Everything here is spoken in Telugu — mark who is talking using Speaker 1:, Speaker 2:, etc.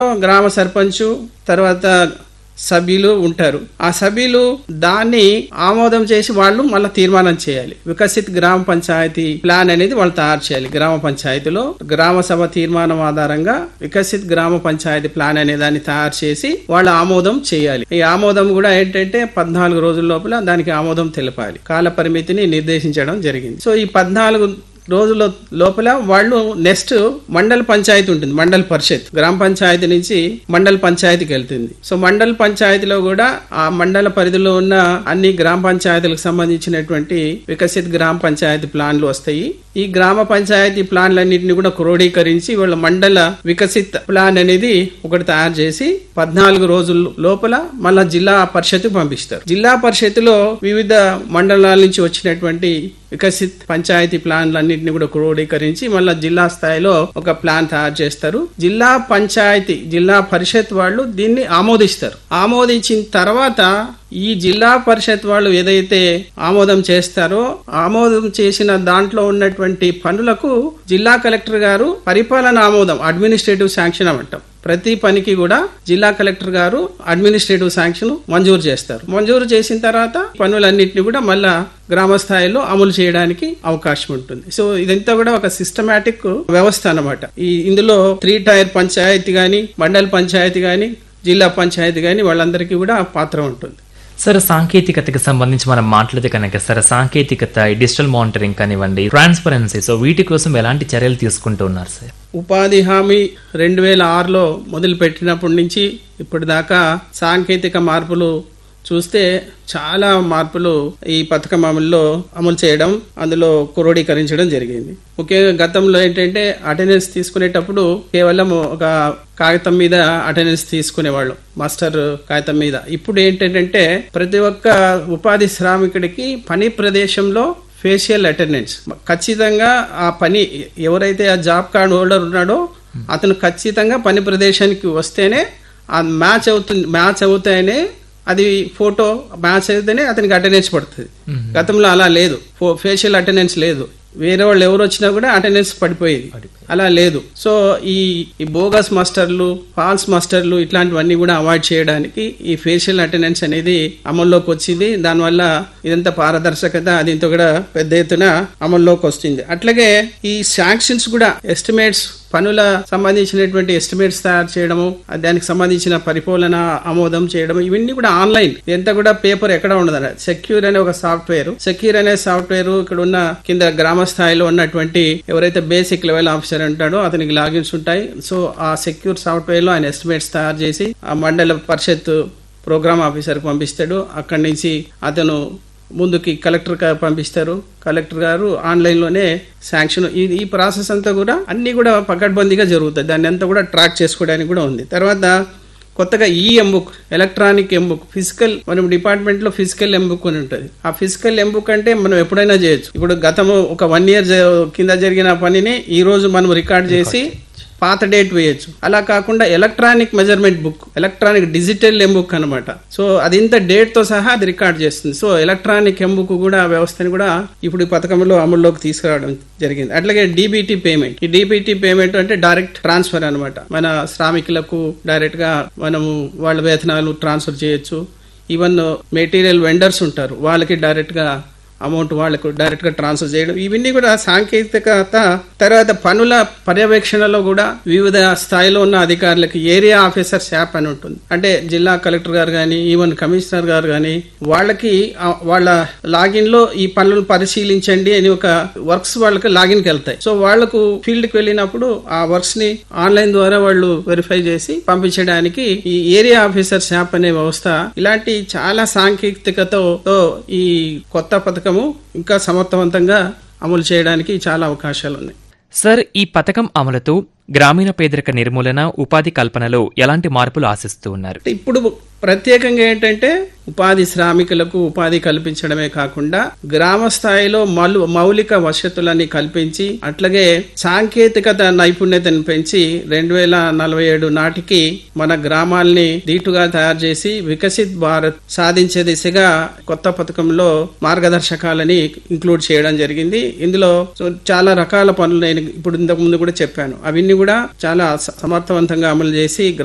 Speaker 1: గ్రామ సర్పంచు తర్వాత సభ్యులు ఉంటారు ఆ సభ్యులు దాన్ని ఆమోదం చేసి వాళ్ళు మళ్ళీ తీర్మానం చేయాలి వికసిత్ గ్రామ పంచాయతీ ప్లాన్ అనేది వాళ్ళు తయారు చేయాలి గ్రామ పంచాయతీలో గ్రామ సభ తీర్మానం ఆధారంగా వికసిత్ గ్రామ పంచాయతీ ప్లాన్ అనే దాన్ని తయారు చేసి వాళ్ళు ఆమోదం చేయాలి ఈ ఆమోదం కూడా ఏంటంటే పద్నాలుగు రోజుల లోపల దానికి ఆమోదం తెలపాలి కాల పరిమితిని నిర్దేశించడం జరిగింది సో ఈ పద్నాలుగు రోజుల లోపల వాళ్ళు నెక్స్ట్ మండల పంచాయతీ ఉంటుంది మండల పరిషత్ గ్రామ పంచాయతీ నుంచి మండల పంచాయతీకి వెళ్తుంది సో మండల పంచాయతీలో కూడా ఆ మండల పరిధిలో ఉన్న అన్ని గ్రామ పంచాయతీలకు సంబంధించినటువంటి వికసిత్ గ్రామ పంచాయతీ ప్లాన్లు వస్తాయి ఈ గ్రామ పంచాయతీ ప్లాన్లన్నింటినీ కూడా క్రోడీకరించి వాళ్ళ మండల వికసిత్ ప్లాన్ అనేది ఒకటి తయారు చేసి పద్నాలుగు రోజుల లోపల మళ్ళా జిల్లా పరిషత్ పంపిస్తారు జిల్లా పరిషత్తులో వివిధ మండలాల నుంచి వచ్చినటువంటి వికసిత్ పంచాయతీ ప్లాన్లన్నింటినీ కూడా క్రోడీకరించి మళ్ళా జిల్లా స్థాయిలో ఒక ప్లాన్ తయారు చేస్తారు జిల్లా పంచాయతీ జిల్లా పరిషత్ వాళ్ళు దీన్ని ఆమోదిస్తారు ఆమోదించిన తర్వాత ఈ జిల్లా పరిషత్ వాళ్ళు ఏదైతే ఆమోదం చేస్తారో ఆమోదం చేసిన దాంట్లో ఉన్నటువంటి పనులకు జిల్లా కలెక్టర్ గారు పరిపాలన ఆమోదం అడ్మినిస్ట్రేటివ్ శాంక్షన్ అంటాం ప్రతి పనికి కూడా జిల్లా కలెక్టర్ గారు అడ్మినిస్ట్రేటివ్ శాంక్షన్ మంజూరు చేస్తారు మంజూరు చేసిన తర్వాత పనులన్నింటినీ కూడా మళ్ళా గ్రామ స్థాయిలో అమలు చేయడానికి అవకాశం ఉంటుంది సో ఇదంతా కూడా ఒక సిస్టమేటిక్ వ్యవస్థ అన్నమాట ఈ ఇందులో త్రీ టైర్ పంచాయతీ గాని మండల పంచాయతీ గాని జిల్లా పంచాయతీ గాని వాళ్ళందరికీ కూడా పాత్ర ఉంటుంది
Speaker 2: సార్ సాంకేతికతకి సంబంధించి మనం మాట్లాడితే కనుక సార్ సాంకేతికత ఈ డిజిటల్ మానిటరింగ్ కానివ్వండి ట్రాన్స్పరెన్సీ సో వీటి కోసం ఎలాంటి చర్యలు తీసుకుంటూ ఉన్నారు సార్
Speaker 1: ఉపాధి హామీ రెండు వేల ఆరులో మొదలుపెట్టినప్పటి నుంచి ఇప్పటిదాకా సాంకేతిక మార్పులు చూస్తే చాలా మార్పులు ఈ పథకం అమలులో అమలు చేయడం అందులో క్రోడీకరించడం జరిగింది ముఖ్యంగా గతంలో ఏంటంటే అటెండెన్స్ తీసుకునేటప్పుడు కేవలం ఒక కాగితం మీద అటెండెన్స్ తీసుకునేవాళ్ళు మాస్టర్ కాగితం మీద ఇప్పుడు ఏంటంటే ప్రతి ఒక్క ఉపాధి శ్రామికుడికి పని ప్రదేశంలో ఫేషియల్ అటెండెన్స్ ఖచ్చితంగా ఆ పని ఎవరైతే ఆ జాబ్ కార్డ్ హోల్డర్ ఉన్నాడో అతను ఖచ్చితంగా పని ప్రదేశానికి వస్తేనే ఆ మ్యాచ్ అవుతుంది మ్యాచ్ అవుతాయనే అది ఫోటో మ్యాచ్ అయితేనే అతనికి అటెండెన్స్ పడుతుంది గతంలో అలా లేదు ఫేషియల్ అటెండెన్స్ లేదు వేరే వాళ్ళు ఎవరు వచ్చినా కూడా అటెండెన్స్ పడిపోయేది అలా లేదు సో ఈ ఈ బోగస్ మాస్టర్లు ఫాల్స్ మాస్టర్లు ఇట్లాంటివన్నీ కూడా అవాయిడ్ చేయడానికి ఈ ఫేషియల్ అటెండెన్స్ అనేది అమల్లోకి వచ్చింది దానివల్ల ఇదంతా పారదర్శకత దీంతో కూడా పెద్ద ఎత్తున అమల్లోకి వస్తుంది అట్లాగే ఈ శాంక్షన్స్ కూడా ఎస్టిమేట్స్ పనుల సంబంధించినటువంటి ఎస్టిమేట్స్ తయారు చేయడము దానికి సంబంధించిన పరిపాలన ఆమోదం చేయడం ఇవన్నీ కూడా ఆన్లైన్ ఇదంతా కూడా పేపర్ ఎక్కడ ఉండదు సెక్యూర్ అనే ఒక సాఫ్ట్వేర్ సెక్యూర్ అనే సాఫ్ట్వేర్ ఇక్కడ ఉన్న కింద గ్రామ స్థాయిలో ఉన్నటువంటి ఎవరైతే బేసిక్ లెవెల్ ఆఫీసర్ ఉంటాడో అతనికి లాగిన్స్ ఉంటాయి సో ఆ సెక్యూర్ సాఫ్ట్వేర్ లో ఆయన ఎస్టిమేట్స్ తయారు చేసి ఆ మండల పరిషత్ ప్రోగ్రామ్ ఆఫీసర్ పంపిస్తాడు అక్కడి నుంచి అతను ముందుకి కలెక్టర్ గారు పంపిస్తారు కలెక్టర్ గారు ఆన్లైన్ లోనే శాంక్షన్ ఈ ఈ ప్రాసెస్ అంతా కూడా అన్ని కూడా పకడ్బందీగా జరుగుతాయి దాన్ని అంతా కూడా ట్రాక్ చేసుకోవడానికి కూడా ఉంది తర్వాత కొత్తగా ఈ ఎంబుక్ ఎలక్ట్రానిక్ ఎంబుక్ ఫిజికల్ మనం డిపార్ట్మెంట్ లో ఫిజికల్ ఎంబుక్ అని ఉంటుంది ఆ ఫిజికల్ ఎంబుక్ అంటే మనం ఎప్పుడైనా చేయొచ్చు ఇప్పుడు గతము ఒక వన్ ఇయర్ కింద జరిగిన పనిని ఈ రోజు మనం రికార్డ్ చేసి పాత డేట్ వేయచ్చు అలా కాకుండా electronic measurement book electronic digital M book అనమాట సో అది ఇంత డేట్ తో సహా అది రికార్డ్ చేస్తుంది సో ఎలక్ట్రానిక్ ఎంబుక్ కూడా వ్యవస్థని కూడా ఇప్పుడు ఈ పథకంలో అమల్లోకి తీసుకురావడం జరిగింది అట్లాగే డీబీటీ పేమెంట్ ఈ డీబీటీ పేమెంట్ అంటే డైరెక్ట్ ట్రాన్స్ఫర్ అనమాట మన శ్రామికులకు డైరెక్ట్ గా మనము వాళ్ళ వేతనాలు ట్రాన్స్ఫర్ చేయొచ్చు ఈవెన్ మెటీరియల్ వెండర్స్ ఉంటారు వాళ్ళకి డైరెక్ట్ గా అమౌంట్ వాళ్ళకు డైరెక్ట్ గా ట్రాన్స్ఫర్ చేయడం ఇవన్నీ కూడా సాంకేతికత తర్వాత పనుల పర్యవేక్షణలో కూడా వివిధ స్థాయిలో ఉన్న అధికారులకి ఏరియా ఆఫీసర్స్ యాప్ అని ఉంటుంది అంటే జిల్లా కలెక్టర్ గారు కానీ ఈవెన్ కమిషనర్ గారు కానీ వాళ్ళకి ఆ వాళ్ళ లాగిన్ లో ఈ పనులను పరిశీలించండి అని ఒక వర్క్స్ వాళ్ళకి లాగిన్ కి వెళ్తాయి సో వాళ్లకు ఫీల్డ్ కి వెళ్ళినప్పుడు ఆ వర్క్స్ ని ఆన్లైన్ ద్వారా వాళ్ళు వెరిఫై చేసి పంపించడానికి ఈ ఏరియా ఆఫీసర్స్ యాప్ అనే వ్యవస్థ ఇలాంటి చాలా సాంకేతికతో ఈ కొత్త పథకము ఇంకా సమర్థవంతంగా అమలు చేయడానికి చాలా అవకాశాలు ఉన్నాయి
Speaker 2: సార్ ఈ పథకం అమలుతో గ్రామీణ పేదరిక నిర్మూలన ఉపాధి కల్పనలో ఎలాంటి మార్పులు ఆశిస్తూ ఉన్నారు
Speaker 1: ఇప్పుడు ప్రత్యేకంగా ఏంటంటే ఉపాధి శ్రామికులకు ఉపాధి కల్పించడమే కాకుండా గ్రామ స్థాయిలో మలు మౌలిక వసతులని కల్పించి అట్లాగే సాంకేతికత నైపుణ్యతను పెంచి రెండు వేల నలభై ఏడు నాటికి మన గ్రామాల్ని ధీటుగా తయారు చేసి వికసిత్ భారత్ సాధించే దిశగా కొత్త పథకంలో మార్గదర్శకాలని ఇంక్లూడ్ చేయడం జరిగింది ఇందులో చాలా రకాల పనులు నేను ఇప్పుడు ఇంతకు ముందు కూడా చెప్పాను అవన్నీ కూడా చాలా సమర్థవంతంగా అమలు చేసి